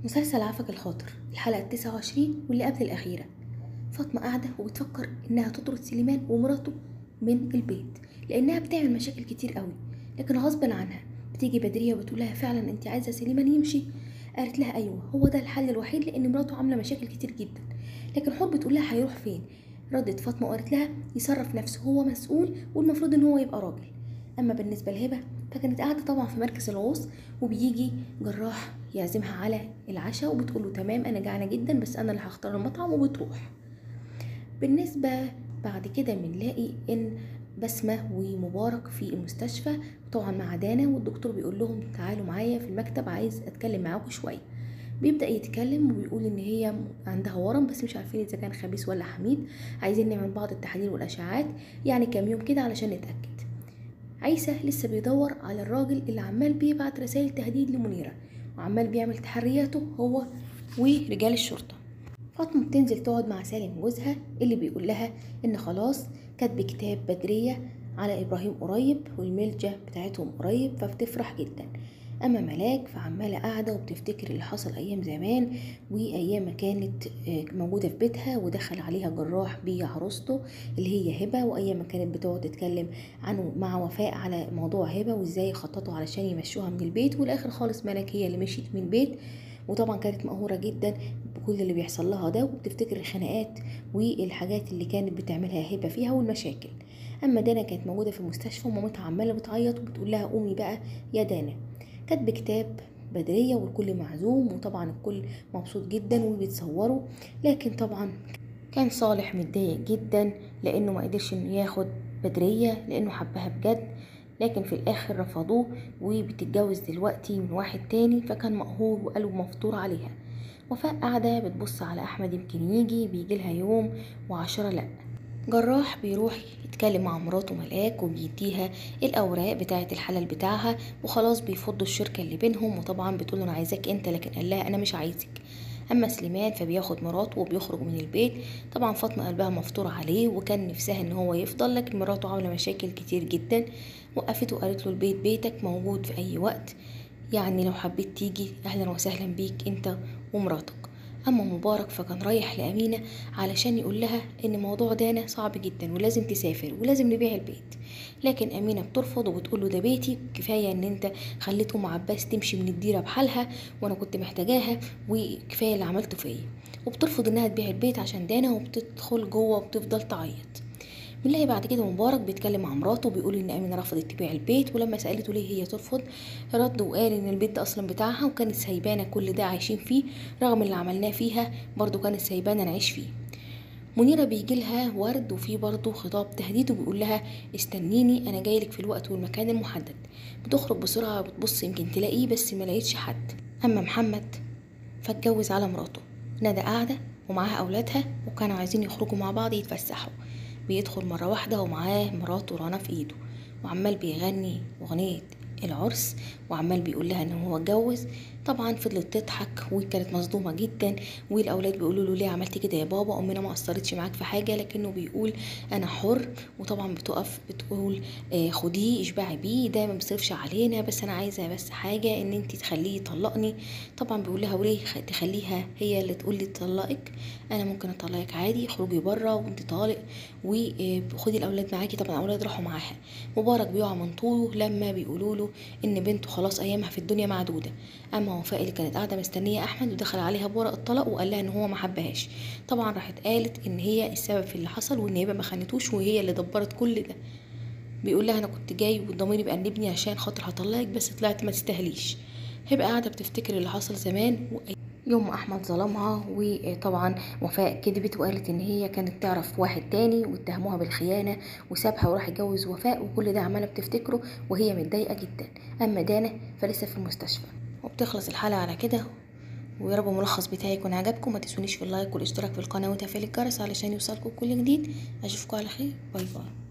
مسلسل عفك الخاطر الحلقة التسعة وعشرين واللي قبل الأخيرة فاطمة قاعدة وبتفكر إنها تطرد سليمان ومراته من البيت لأنها بتعمل مشاكل كتير قوي لكن غصبا عنها بتيجي بدرية وبتقول لها فعلا أنت عايزة سليمان يمشي قالت لها أيوه هو ده الحل الوحيد لأن مراته عاملة مشاكل كتير جدا لكن حور بتقول لها هيروح فين ردت فاطمة وقالت لها يصرف نفسه هو مسؤول والمفروض إن هو يبقى راجل أما بالنسبة لهبة فكانت قاعدة طبعا في مركز الغوص وبيجي جراح يعزمها على العشاء وبتقول له تمام أنا جعانة جدا بس أنا اللي هختار المطعم وبتروح بالنسبة بعد كده بنلاقي إن بسمة ومبارك في المستشفى طبعا مع دانا والدكتور بيقول لهم تعالوا معايا في المكتب عايز أتكلم معاكم شوية بيبدأ يتكلم وبيقول إن هي عندها ورم بس مش عارفين إذا كان خبيث ولا حميد عايزين نعمل بعض التحاليل والأشعاعات يعني كام يوم كده علشان نتأكد عيسى لسه بيدور على الراجل اللي عمال بيبعت رسائل تهديد لمنيرة وعمال بيعمل تحرياته هو ورجال الشرطة فاطمة بتنزل تقعد مع سالم جوزها اللي بيقول لها إن خلاص كاتب كتاب بدرية على إبراهيم قريب والملجة بتاعتهم قريب فبتفرح جدا أما ملاك فعمالة قاعدة وبتفتكر اللي حصل أيام زمان وأيام ما كانت موجودة في بيتها ودخل عليها جراح بعروسته اللي هي هبة وأيام ما كانت بتقعد تتكلم عنه مع وفاء على موضوع هبة وإزاي خططوا علشان يمشوها من البيت والآخر خالص ملاك هي اللي مشيت من البيت وطبعا كانت مقهورة جدا بكل اللي بيحصل لها ده وبتفتكر الخناقات والحاجات اللي كانت بتعملها هبة فيها والمشاكل أما دانا كانت موجودة في المستشفى ومامتها عمالة بتعيط وبتقول لها قومي بقى يا دانا كاتب كتاب بدرية والكل معزوم وطبعا الكل مبسوط جدا وبيتصوروا لكن طبعا كان صالح متضايق جدا لأنه ما قدرش إنه ياخد بدرية لأنه حبها بجد لكن في الآخر رفضوه وبتتجوز دلوقتي من واحد تاني فكان مقهور وقلبه مفطور عليها وفاء قاعدة بتبص على أحمد يمكن يجي بيجيلها يوم وعشرة لأ جراح بيروح يتكلم مع مراته ملاك وبيديها الأوراق بتاعة الحلال بتاعها وخلاص بيفضوا الشركة اللي بينهم وطبعا بتقول أنا عايزاك أنت لكن قال لها أنا مش عايزك أما سليمان فبياخد مراته وبيخرج من البيت طبعا فاطمة قلبها مفتور عليه وكان نفسها إن هو يفضل لكن مراته عاملة مشاكل كتير جدا وقفته وقالت له البيت بيتك موجود في أي وقت يعني لو حبيت تيجي أهلا وسهلا بيك أنت ومراتك أما مبارك فكان رايح لأمينة علشان يقول لها إن موضوع دانا صعب جدا ولازم تسافر ولازم نبيع البيت لكن أمينة بترفض وبتقول له ده بيتي كفاية إن أنت خليت أم عباس تمشي من الديرة بحالها وأنا كنت محتاجاها وكفاية اللي عملته فيا وبترفض إنها تبيع البيت عشان دانا وبتدخل جوه وبتفضل تعيط بنلاقي بعد كده مبارك بيتكلم مع مراته بيقول ان امينه رفضت تبيع البيت ولما سالته ليه هي ترفض رد وقال ان البيت ده اصلا بتاعها وكانت سايبانا كل ده عايشين فيه رغم اللي عملناه فيها برضو كانت سايبانا نعيش فيه منيرة بيجي لها ورد وفي برضه خطاب تهديد وبيقول لها استنيني انا جايلك في الوقت والمكان المحدد بتخرج بسرعة بتبص يمكن تلاقيه بس ما لقيتش حد اما محمد فاتجوز على مراته ندى قاعدة ومعاها اولادها وكانوا عايزين يخرجوا مع بعض يتفسحوا بيدخل مرة واحدة ومعاه مراته رنا في ايده وعمال بيغني اغنية العرس وعمال بيقول لها ان هو اتجوز طبعا فضلت تضحك وكانت مصدومه جدا والاولاد بيقولوا له ليه عملتي كده يا بابا امنا ما قصرتش معاك في حاجه لكنه بيقول انا حر وطبعا بتقف بتقول آه خديه اشبعي بيه ده ما بيصرفش علينا بس انا عايزه بس حاجه ان انت تخليه يطلقني طبعا بيقول لها وليه تخليها هي اللي تقول لي تطلقك انا ممكن اطلقك عادي اخرجي بره وانت طالق وخدي الاولاد معاكي طبعا الاولاد راحوا معاها مبارك بيقع من طوله لما بيقولوا له ان بنته خلاص ايامها في الدنيا معدوده اما وفاء اللي كانت قاعده مستنيه احمد ودخل عليها بورق الطلاق وقال لها ان هو ما حبهاش طبعا راحت قالت ان هي السبب في اللي حصل وان هي ما خانتوش وهي اللي دبرت كل ده بيقول لها انا كنت جاي والضمير بيأنبني عشان خاطر هطلقك بس طلعت ما تستاهليش هيبقى قاعده بتفتكر اللي حصل زمان و... يوم احمد ظلمها وطبعا وفاء كذبت وقالت ان هي كانت تعرف واحد تاني واتهموها بالخيانه وسابها وراح يتجوز وفاء وكل ده عماله بتفتكره وهي متضايقه جدا اما دانا فلسه في المستشفى وبتخلص الحلقه على كده ويا رب الملخص بتاعي يكون عجبكم ما تنسونيش في اللايك والاشتراك في القناه وتفعيل الجرس علشان يوصلكم كل جديد اشوفكم على خير باي باي